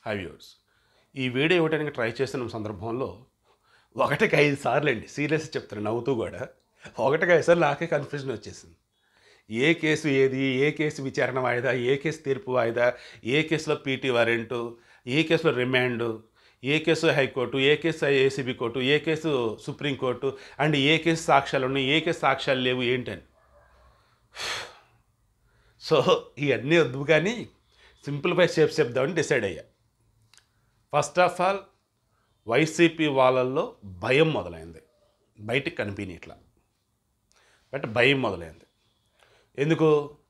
high viewers ఈ video ఇవ్వడానికి try చేస్తున్న సందర్భంలో ఒకటికి ఐదు సార్లు అండి సీరియస్ చెప్తాను నవ్వుతూ కూడా ఒకటికి ఐదు సార్లు నాకే కన్ఫ్యూజన్ వచ్చేసింది ఏ కేసు ఏది ఏ కేసు విచారణ వాయిదా ఏ కేసు తీర్పు వాయిదా ఏ కేసులో పీటీ వారెంటు ఏ కేసులో రిమాండ్ ఏ కేసు హైకోర్టు ఏ కేసు ఏసీబీ కోర్టు ఏ కేసు సుప్రీంకోర్టు అండ్ ఏ కేసు సాక్ష్యాలు ఉన్నాయి ఏ కేసు సాక్ష్యాలు లేవు ఏంటని సో ఇవన్నీ వద్దు కానీ సింప్లిఫై షేప్స్ చెప్దామని డిసైడ్ అయ్యా ఫస్ట్ ఆఫ్ ఆల్ వైసీపీ వాళ్ళల్లో భయం మొదలైంది బయటికి కనిపించట్లా బట్ భయం మొదలైంది ఎందుకు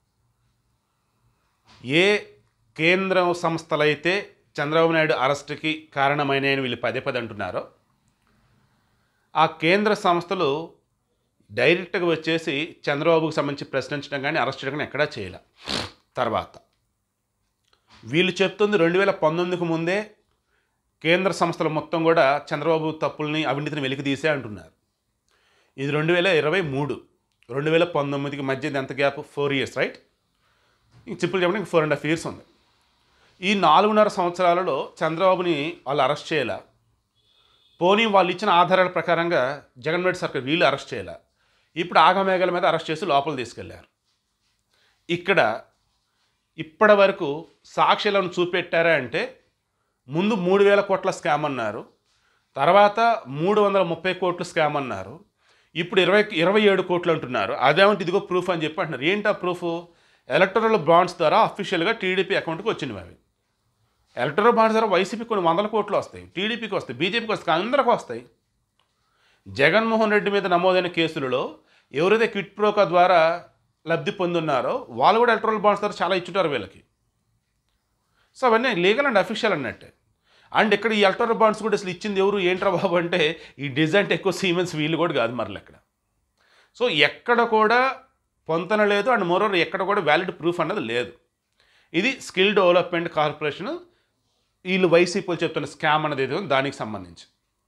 ఏ కేంద్ర సంస్థలైతే చంద్రబాబు నాయుడు అరెస్ట్కి కారణమైన వీళ్ళు పదే పదే అంటున్నారో ఆ కేంద్ర సంస్థలు డైరెక్ట్గా వచ్చేసి చంద్రబాబుకు సంబంధించి ప్రశ్నించడం కానీ అరెస్ట్ చేయడం కానీ ఎక్కడా చేయలే తర్వాత వీళ్ళు చెప్తుంది రెండు వేల పంతొమ్మిదికి ముందే కేంద్ర సంస్థలు మొత్తం కూడా చంద్రబాబు తప్పుల్ని అవినీతిని వెలికి తీసే అంటున్నారు ఇది రెండు వేల ఇరవై మూడు రెండు వేల పంతొమ్మిదికి మధ్య ఎంత గ్యాప్ ఫోర్ ఇయర్స్ రైట్ ఇంక సింపుల్ చెప్పడానికి ఫోర్ అండ్ హాఫ్ ఇయర్స్ ఉంది ఈ నాలుగున్నర సంవత్సరాలలో చంద్రబాబుని వాళ్ళు అరెస్ట్ చేయాల పోనీ వాళ్ళు ఇచ్చిన ఆధారాల ప్రకారంగా జగన్మోహన్ రెడ్డి సర్కార్ వీళ్ళు అరెస్ట్ చేయాల ఇప్పుడు ఆగమేఘాల మీద అరెస్ట్ చేసి లోపల తీసుకెళ్లారు ఇక్కడ ఇప్పటి వరకు సాక్ష్యాలను చూపెట్టారా అంటే ముందు మూడు వేల కోట్ల స్కామ్ అన్నారు తర్వాత మూడు వందల ముప్పై కోట్లు స్కామ్ అన్నారు ఇప్పుడు ఇరవై ఇరవై ఏడు కోట్లు అంటున్నారు అదేమంటే ఇదిగో ప్రూఫ్ అని చెప్పి అంటున్నారు ఏంటి ఆ ప్రూఫ్ ఎలక్టరల్ బాండ్స్ ద్వారా అఫీషియల్గా టీడీపీ అకౌంట్కి వచ్చినవి అవి ఎలక్టరల్ బాండ్స్ ద్వారా వైసీపీ కొన్ని వందల కోట్లు వస్తాయి టీడీపీకి వస్తాయి బీజేపీకి వస్తాయి అందరికీ వస్తాయి జగన్మోహన్ రెడ్డి మీద నమోదైన కేసులలో ఎవరైతే క్విట్ ప్రోకా ద్వారా లబ్ధి పొందున్నారో వాళ్ళు కూడా ఎలక్ట్రల్ బాండ్స్ ద్వారా చాలా ఇచ్చుంటారు వీళ్ళకి సో అవన్నీ లీగల్ అండ్ అఫీషియల్ అన్నట్టే అండ్ ఇక్కడ ఈ ఎలక్ట్రల్ బాండ్స్ కూడా అసలు ఇచ్చింది ఎవరు ఏంట్రా బాబు అంటే ఈ డిజైన్ ఎక్కువ సీమెన్స్ వీళ్ళు కూడా కాదు మరలు ఎక్కడ సో ఎక్కడ కూడా పొంతన లేదు అండ్ మోరోవర్ ఎక్కడ కూడా వ్యాలిడ్ ప్రూఫ్ అన్నది లేదు ఇది స్కిల్ డెవలప్మెంట్ కార్పొరేషన్ వీళ్ళు వైసీపీలు చెప్తున్న స్కామ్ అన్నది ఏదో దానికి సంబంధించి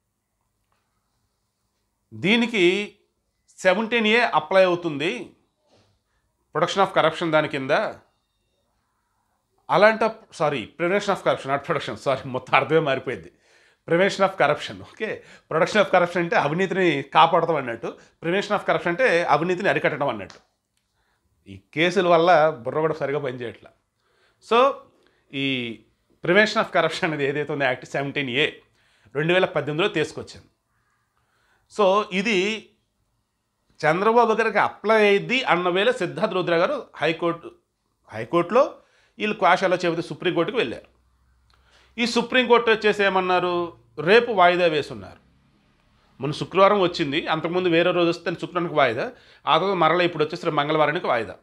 దీనికి సెవెంటీన్ ఏ అప్లై అవుతుంది ప్రొడక్షన్ ఆఫ్ కరప్షన్ దాని కింద అలాంటి sorry prevention of corruption not production sorry మొత్తం అర్థమే మారిపోయింది prevention of corruption okay production of corruption అంటే అవినీతిని కాపాడతాం అన్నట్టు ప్రివెన్షన్ ఆఫ్ కరప్షన్ అంటే అవినీతిని అరికట్టడం అన్నట్టు ఈ కేసుల వల్ల బుర్ర కూడా సరిగా పనిచేయట్లా సో ఈ ప్రివెన్షన్ ఆఫ్ కరప్షన్ అనేది ఏదైతే ఉందో యాక్ట్ సెవెంటీన్ ఏ రెండు వేల పద్దెనిమిదిలో తీసుకొచ్చింది సో ఇది చంద్రబాబు గారికి అప్లై అయ్యింది అన్న వేళ సిద్ధార్థ రుద్ర గారు హైకోర్టు హైకోర్టులో వీళ్ళు క్వాష్ ఎలా చెబితే సుప్రీంకోర్టుకు వెళ్ళారు ఈ సుప్రీంకోర్టు వచ్చేసి ఏమన్నారు రేపు వాయిదా వేసున్నారు మొన్న శుక్రవారం వచ్చింది అంతకుముందు వేరే రోజు వస్తే శుక్రవారానికి వాయిదా ఆ తర్వాత మరలా ఇప్పుడు వచ్చేసి రేపు మంగళవారానికి వాయిదా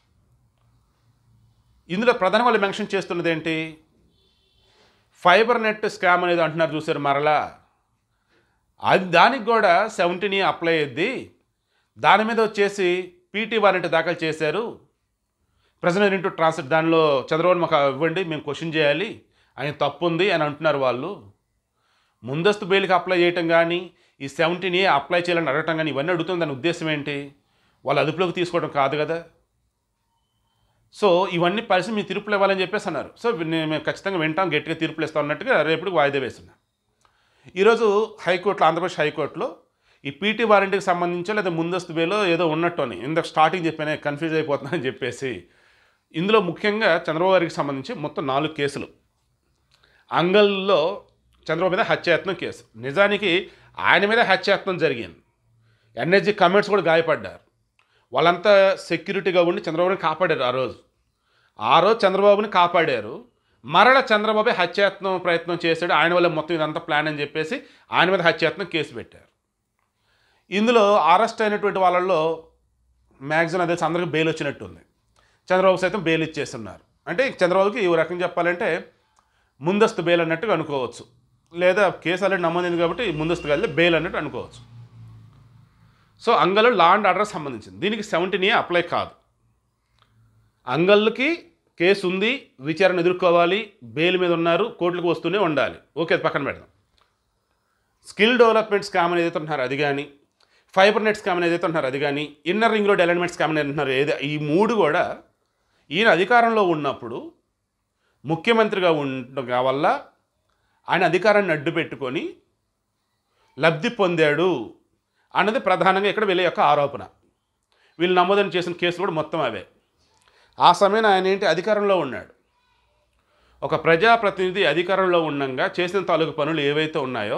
ఇందులో ప్రధాన వాళ్ళు మెన్షన్ చేస్తున్నది ఏంటి ఫైబర్ నెట్ స్కామ్ అనేది అంటున్నారు చూసారు మరలా అది దానికి కూడా సెవెంటీని అప్లై అయ్యింది దాని మీద వచ్చేసి పీటీ వారెంట్ దాఖలు చేశారు ప్రెసిడెంట్ ఇంటూ ట్రాన్స్ఫర్ దానిలో చంద్రబాబు మాకు ఇవ్వండి మేము క్వశ్చన్ చేయాలి ఆయన తప్పు ఉంది అని అంటున్నారు వాళ్ళు ముందస్తు బెయిల్కి అప్లై చేయటం కానీ ఈ సెవెంటీని అప్లై చేయాలని అడగటం కానీ ఇవన్నీ అడుగుతుంది దాని ఉద్దేశం ఏంటి వాళ్ళు అదుపులోకి తీసుకోవడం కాదు కదా సో ఇవన్నీ పరిస్థితి మీ తీర్పులు ఇవ్వాలని చెప్పేసి అన్నారు సో నేను మేము ఖచ్చితంగా వింటాం గట్టిగా తీర్పులు ఇస్తాం అన్నట్టుగా రేపటికి వాయిదా వేస్తున్నారు ఈరోజు హైకోర్టులో ఆంధ్రప్రదేశ్ హైకోర్టులో ఈ పీటీ వారెంట్కి సంబంధించో లేదా ముందస్తు బేలో ఏదో ఉన్నట్టు అని ఇందాక స్టార్టింగ్ చెప్పానే కన్ఫ్యూజ్ అయిపోతున్నానని చెప్పేసి ఇందులో ముఖ్యంగా చంద్రబాబు గారికి సంబంధించి మొత్తం నాలుగు కేసులు అంగల్లో చంద్రబాబు మీద హత్యాయత్నం కేసు నిజానికి ఆయన మీద హత్యాయత్నం జరిగింది ఎన్ఎస్జీ కమెంట్స్ కూడా గాయపడ్డారు వాళ్ళంతా సెక్యూరిటీగా ఉండి చంద్రబాబుని కాపాడారు ఆ రోజు ఆ రోజు చంద్రబాబుని కాపాడారు మరల చంద్రబాబు హత్యాయత్నం ప్రయత్నం చేశాడు ఆయన వల్ల మొత్తం ఇదంతా ప్లాన్ అని చెప్పేసి ఆయన మీద హత్యాయత్నం కేసు పెట్టారు ఇందులో అరెస్ట్ అయినటువంటి వాళ్ళల్లో మ్యాక్సిమం అదే అందరికి బెయిల్ వచ్చినట్టు ఉంది చంద్రబాబు సైతం బెయిల్ ఇచ్చేస్తున్నారు అంటే చంద్రబాబుకి ఈ రకంగా చెప్పాలంటే ముందస్తు బెయిల్ అన్నట్టుగా అనుకోవచ్చు లేదా కేసు ఆల్రెడీ నమోదైంది కాబట్టి ముందస్తు కలిసి బెయిల్ అన్నట్టు అనుకోవచ్చు సో అంగల్లో లా అండ్ ఆర్డర్ సంబంధించింది దీనికి సెవెంటీన్ ఏ అప్లై కాదు అంగళ్ళకి కేసు ఉంది విచారణ ఎదుర్కోవాలి బెయిల్ మీద ఉన్నారు కోర్టులకు వస్తూనే ఉండాలి ఓకే అది పక్కన పెడదాం స్కిల్ డెవలప్మెంట్ స్కామ్ అని ఏదైతే ఉంటున్నారో అది కానీ ఫైబర్ నెట్ స్కామ్ అని ఏదైతే ఉంటున్నారో అది కానీ inner ring road alignment scam అని అంటున్నారు ఏది ఈ మూడు కూడా ఈయన అధికారంలో ఉన్నప్పుడు ముఖ్యమంత్రిగా ఉండగా వల్ల ఆయన అధికారాన్ని అడ్డు పెట్టుకొని లబ్ధి పొందాడు అన్నది ప్రధానంగా ఇక్కడ వీళ్ళ యొక్క ఆరోపణ వీళ్ళు నమోదన చేసిన కేసులు కూడా మొత్తం అవే ఆ సమయంలో ఆయన ఏంటి అధికారంలో ఉన్నాడు ఒక ప్రజాప్రతినిధి అధికారంలో ఉండగా చేసిన తాలూకు పనులు ఏవైతే ఉన్నాయో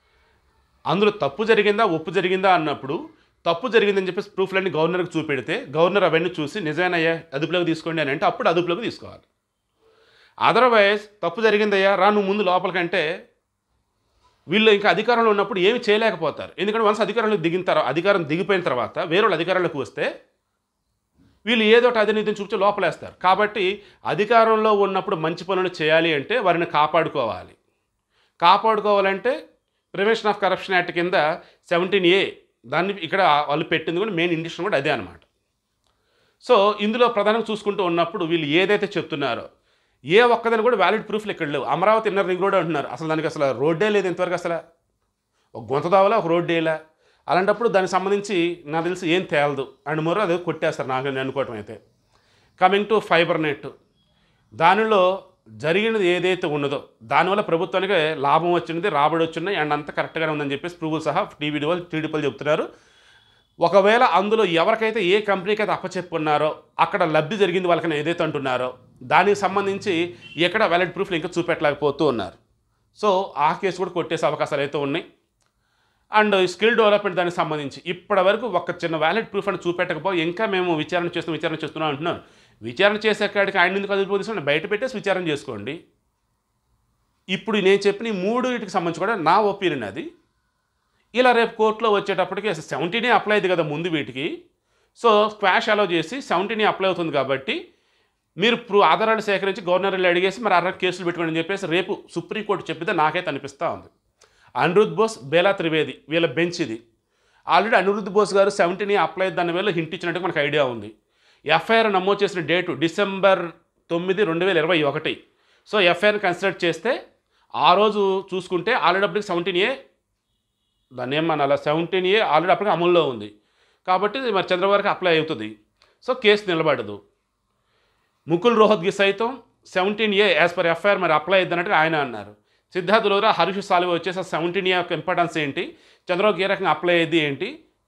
అందులో తప్పు జరిగిందా ఒప్పు జరిగిందా అన్నప్పుడు తప్పు జరిగిందని చెప్పేసి ప్రూఫ్లన్నీ గవర్నర్కి చూపెడితే గవర్నర్ అవన్నీ చూసి నిజమేనయ్యా అదుపులోకి తీసుకోండి అని అంటే అప్పుడు అదుపులోకి తీసుకోవాలి అదర్వైజ్ తప్పు జరిగిందయ్యా రా నువ్వు ముందు లోపలికంటే వీళ్ళు ఇంకా అధికారంలో ఉన్నప్పుడు ఏమి చేయలేకపోతారు ఎందుకంటే వన్స్ అధికారంలో దిగిన తర్వాత అధికారం దిగిపోయిన తర్వాత వేరే వాళ్ళు అధికారంలోకి వస్తే వీళ్ళు ఏదో ఒకటి అవినీతిని చూపించి లోపలేస్తారు కాబట్టి అధికారంలో ఉన్నప్పుడు మంచి పనులు చేయాలి అంటే వారిని కాపాడుకోవాలి కాపాడుకోవాలంటే ప్రివెన్షన్ ఆఫ్ కరప్షన్ యాక్ట్ కింద సెవెంటీన్ ఏ దాన్ని ఇక్కడ వాళ్ళు పెట్టింది కూడా మెయిన్ ఇండిషన్ కూడా అదే అనమాట సో ఇందులో ప్రధానంగా చూసుకుంటూ ఉన్నప్పుడు వీళ్ళు ఏదైతే చెప్తున్నారో ఏ ఒక్కదని కూడా వ్యాలిడ్ ప్రూఫ్లు ఇక్కడ లేవు అమరావతి ఇన్నర్ రింగ్ రోడ్ అంటున్నారు అసలు దానికి అసలు రోడ్డే లేదు ఇంతవరకు అసలు ఒక గుంత దావలా ఒక రోడ్డు వేయలా అలాంటప్పుడు దానికి సంబంధించి నాకు తెలిసి ఏం తేలదు అండ్ మరో అది కొట్టేస్తారు నాకు నేను అనుకోవటం అయితే కమింగ్ టు ఫైబర్ నెట్ దానిలో జరిగినది ఏదైతే ఉన్నదో దానివల్ల ప్రభుత్వానికి లాభం వచ్చినది రాబడి వచ్చింది అండ్ అంతా కరెక్ట్గానే ఉందని చెప్పేసి ప్రూఫ్ సహా టీవీ వాళ్ళు టీడీపీలు చెప్తున్నారు ఒకవేళ అందులో ఎవరికైతే ఏ కంపెనీకి అయితే అప్పచెప్పున్నారో అక్కడ లబ్ధి జరిగింది వాళ్ళకని ఏదైతే అంటున్నారో దానికి సంబంధించి ఎక్కడ వ్యాలిడ్ ప్రూఫ్లు ఇంకా చూపెట్టలేకపోతూ ఉన్నారు సో ఆ కేసు కూడా కొట్టేసే అవకాశాలు అయితే ఉన్నాయి అండ్ స్కిల్ డెవలప్మెంట్ దానికి సంబంధించి ఇప్పటి వరకు ఒక చిన్న వ్యాలిడ్ ప్రూఫ్ అని చూపెట్టకపోతే ఇంకా మేము విచారణ చేస్తున్నాం విచారణ చేస్తున్నాం అంటున్నాను విచారణ చేసే కాడికి ఆయన ఎందుకు అదుపు తీసుకుని బయట పెట్టేసి విచారణ చేసుకోండి ఇప్పుడు నేను చెప్పిన ఈ మూడు వీటికి సంబంధించి కూడా నా ఒపీనియన్ అది ఇలా రేపు కోర్టులో వచ్చేటప్పటికి సెవెంటీనే అప్లై అయింది కదా ముందు వీటికి సో స్క్వాష్ అలో చేసి సెవెంటీనే అప్లై అవుతుంది కాబట్టి మీరు ప్రూ ఆధారాలు సేకరించి గవర్నర్లు అడిగేసి మరి అర్ర కేసులు పెట్టుకోండి అని చెప్పేసి రేపు సుప్రీంకోర్టు చెప్పితే నాకైతే అనిపిస్తూ ఉంది అనిరుద్ బోస్ బేలా త్రివేది వీళ్ళ బెంచ్ ఇది ఆల్రెడీ అనిరుద్ బోస్ గారు సెవెంటీని అప్లై దాని వేళ హింట్ ఇచ్చినట్టు మనకు ఐడియా ఉంది ఎఫ్ఐఆర్ నమోదు చేసిన డేటు డిసెంబర్ తొమ్మిది రెండు వేల ఇరవై ఒకటి సో ఎఫ్ఐఆర్ కన్సిడర్ చేస్తే ఆ రోజు చూసుకుంటే ఆల్రెడీ అప్పటికి సెవెంటీన్ ఏ దాన్ని ఏమన్నా సెవెంటీన్ ఏ ఆల్రెడీ అప్పటికి అమల్లో ఉంది కాబట్టి మరి చంద్రబాబుకి అప్లై అవుతుంది సో కేసు నిలబడదు ముకుల్ రోహత్గి సైతం seventeen A as per FIR మరి అప్లై అయింది అన్నట్టుగా ఆయన అన్నారు సిద్ధార్థ్ లోరా హరీష్ సాల్వే వచ్చేసి సెవెంటీన్ ఏ యొక్క ఇంపార్టెన్స్ ఏంటి చంద్రబాబుకి ఏ రకంగా అప్లై అయ్యేది ఏంటి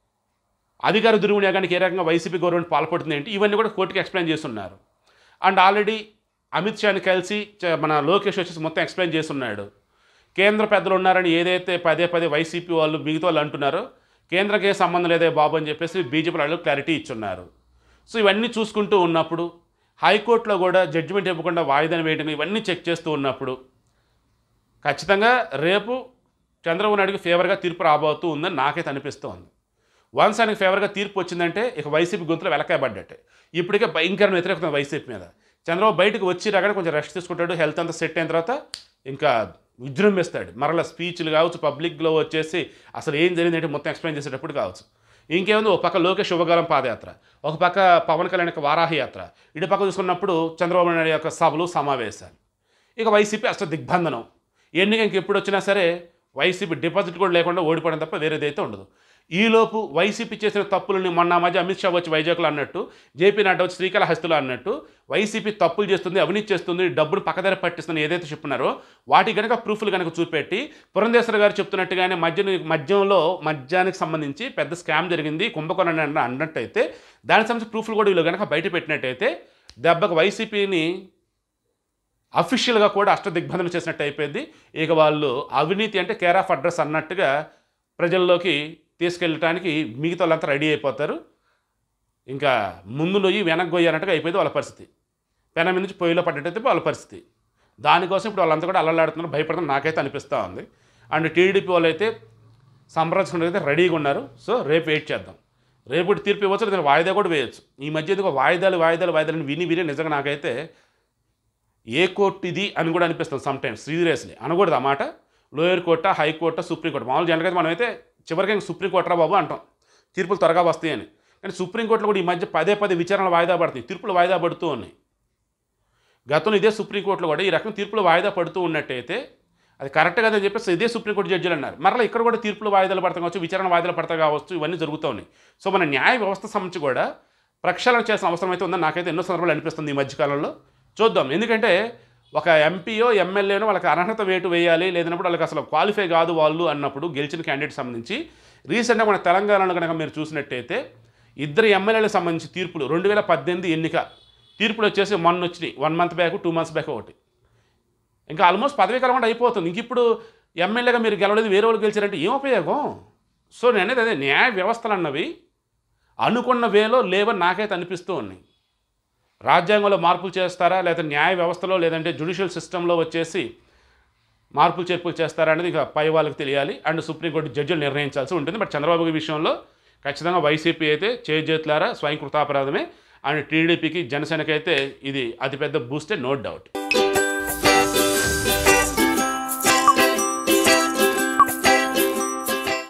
అధికార దుర్వినియోగానికి ఏ రకంగా వైసీపీ గవర్నమెంట్ పాల్పడుతుంది ఏంటి ఇవన్నీ కూడా కోర్టుకి ఎక్స్ప్లెయిన్ చేస్తున్నారు అండ్ ఆల్రెడీ అమిత్ షాని కలిసి చ- మన లోకేష్ వచ్చేసి మొత్తం ఎక్స్ప్లెయిన్ చేస్తున్నాడు కేంద్ర పెద్దలు ఉన్నారని ఏదైతే పదే పదే వైసీపీ వాళ్ళు మిగతా వాళ్ళు అంటున్నారో కేంద్రకే సంబంధం లేదే బాబు అని చెప్పేసి బీజేపీ వాళ్ళు క్లారిటీ ఇచ్చున్నారు సో ఇవన్నీ చూసుకుంటూ ఉన్నప్పుడు హైకోర్టులో కూడా జడ్జిమెంట్ ఇవ్వకుండా వాయిదాని వేయడం ఇవన్నీ చెక్ చేస్తూ ఉన్నప్పుడు ఖచ్చితంగా రేపు చంద్రబాబు నాయుడుకి ఫేవర్గా తీర్పు రాబోతూ ఉందని నాకైతే అనిపిస్తోంది వన్స్ ఆయనకి ఫేవర్గా తీర్పు వచ్చిందంటే ఇక వైసీపీ గొంతులో వెలకాయబడ్డట్టే ఇప్పటికే భయంకరమైన వ్యతిరేకత ఉంది వైసీపీ మీద చంద్రబాబు బయటకు వచ్చి రాగానే కొంచెం రెస్ట్ తీసుకుంటాడు హెల్త్ అంతా సెట్ అయిన తర్వాత ఇంకా విజృంభిస్తాడు మరలా స్పీచ్లు కావచ్చు పబ్లిక్లో వచ్చేసి అసలు ఏం జరిగిందంటే మొత్తం ఎక్స్ప్లెయిన్ చేసేటప్పుడు కావచ్చు ఇంకేముంది ఒక పక్క లోకేష్ శుభకాలం పాదయాత్ర ఒక పక్క పవన్ కళ్యాణ్ యొక్క వారాహి యాత్ర ఇటు పక్క చూసుకున్నప్పుడు చంద్రబాబు నాయుడు యొక్క సభలు సమావేశాలు ఇక వైసీపీ అష్ట దిగ్బంధనం ఎన్నిక ఇంకెప్పుడు వచ్చినా సరే వైసీపీ డిపాజిట్ కూడా లేకుండా ఓడిపోవడం తప్ప వేరేదైతే ఉండదు ఈలోపు వైసీపీ చేసిన తప్పులని మొన్న మధ్య అమిత్ షా వచ్చి వైజాగ్లో అన్నట్టు జేపీ నడ్డా వచ్చి శ్రీకాళహస్తిలో అన్నట్టు వైసీపీ తప్పులు చేస్తుంది అవినీతి చేస్తుంది డబ్బును పక్కదారి పట్టిస్తుంది ఏదైతే చెప్తున్నారో వాటి కనుక ప్రూఫ్లు కనుక చూపెట్టి పురంధేశ్వర గారు చెప్తున్నట్టుగానే మద్యం మద్యంలో మద్యానికి సంబంధించి పెద్ద స్కామ్ జరిగింది కుంభకోణం అని అన్నట్టయితే దానికి సంబంధించి ప్రూఫ్లు కూడా వీళ్ళు కనుక బయట పెట్టినట్టయితే దెబ్బకు వైసీపీని అఫీషియల్గా కూడా అష్టదిగ్బంధనం చేసినట్టు అయిపోయింది ఇక వాళ్ళు అవినీతి అంటే కేర్ ఆఫ్ అడ్రస్ అన్నట్టుగా ప్రజల్లోకి తీసుకెళ్ళటానికి మిగతా వాళ్ళంతా రెడీ అయిపోతారు ఇంకా ముందు నొయ్యి వెనక్కి గొయ్యి అన్నట్టుగా అయిపోయింది వాళ్ళ పరిస్థితి పెన మీద నుంచి పొయ్యిలో పడ్డట్టయితే వాళ్ళ పరిస్థితి దానికోసం ఇప్పుడు వాళ్ళంతా కూడా అల్లలాడుతున్నారు భయపడుతున్నారు నాకైతే అనిపిస్తూ ఉంది అండ్ టీడీపీ వాళ్ళు అయితే సంప్రదించుకుంటే రెడీగా ఉన్నారు సో రేపు వెయిట్ చేద్దాం రేపు తీర్పు ఇవ్వచ్చు లేదా వాయిదా కూడా వేయచ్చు ఈ మధ్య ఎందుకో వాయిదాలు వాయిదాలు వాయిదాలు అని విని విని నిజంగా నాకైతే ఏ కోర్టు ఇది అని కూడా అనిపిస్తుంది సమ్ టైమ్స్ సీరియస్లీ అనకూడదు ఆ మాట లోయర్ కోర్టా హైకోర్టా సుప్రీంకోర్టు మామూలు జనరల్గా అయితే మనమైతే చివరికి ఇంక సుప్రీంకోర్టురా బాబు అంటాం తీర్పులు త్వరగా వస్తాయని కానీ సుప్రీంకోర్టులో కూడా ఈ మధ్య పదే పదే విచారణలు వాయిదా పడుతాయి తీర్పులు వాయిదా పడుతూ ఉన్నాయి గతంలో ఇదే సుప్రీంకోర్టులో కూడా ఈ రకం తీర్పులు వాయిదా పడుతూ ఉన్నట్టయితే అది కరెక్ట్ కదని చెప్పేసి ఇదే సుప్రీంకోర్టు జడ్జిలు అన్నారు మరలా ఇక్కడ కూడా తీర్పులు వాయిదాలు పడతాం కావచ్చు విచారణ వాయిదాలు పడతా కావచ్చు ఇవన్నీ జరుగుతూ ఉన్నాయి సో మన న్యాయ వ్యవస్థ సంబంధించి కూడా ప్రక్షాళన చేసిన అవసరం అయితే ఉందని నాకైతే ఎన్నో సందర్భాలు అనిపిస్తుంది ఈ మధ్యకాలంలో చూద్దాం ఎందుకంటే ఒక ఎంపీయో ఎమ్మెల్యేనో వాళ్ళకి అర్హత వేటు వేయాలి లేదన్నప్పుడు వాళ్ళకి అసలు క్వాలిఫై కాదు వాళ్ళు అన్నప్పుడు గెలిచిన క్యాండిడేట్ సంబంధించి రీసెంట్గా మన తెలంగాణలో కనుక మీరు చూసినట్టయితే ఇద్దరు ఎమ్మెల్యేలకు సంబంధించి తీర్పులు రెండు వేల పద్దెనిమిది ఎన్నిక తీర్పులు వచ్చేసి మొన్న వచ్చినాయి one month back two months back ఒకటి ఇంకా ఆల్మోస్ట్ పదవీ కాలం కూడా అయిపోతుంది ఇంక ఇప్పుడు ఎమ్మెల్యేగా మీరు గెలవలేదు వేరే వాళ్ళు గెలిచారంటే ఏం ఉపయోగం సో నేను అనేది అదే న్యాయ వ్యవస్థలు అన్నవి అనుకున్న వేలో లేవని నాకైతే అనిపిస్తూ ఉన్నాయి రాజ్యాంగంలో మార్పులు చేస్తారా లేదా న్యాయ వ్యవస్థలో లేదంటే జ్యుడిషియల్ సిస్టంలో వచ్చేసి మార్పులు చేర్పులు చేస్తారా అనేది ఇక పై వాళ్ళకి తెలియాలి అండ్ సుప్రీంకోర్టు జడ్జిలు నిర్ణయించాల్సి ఉంటుంది బట్ చంద్రబాబు గారి విషయంలో ఖచ్చితంగా వైసీపీ అయితే చేజేతులారా స్వయం కృతాపరాధమే అండ్ టీడీపీకి జనసేనకైతే ఇది అతిపెద్ద బూస్టే నో డౌట్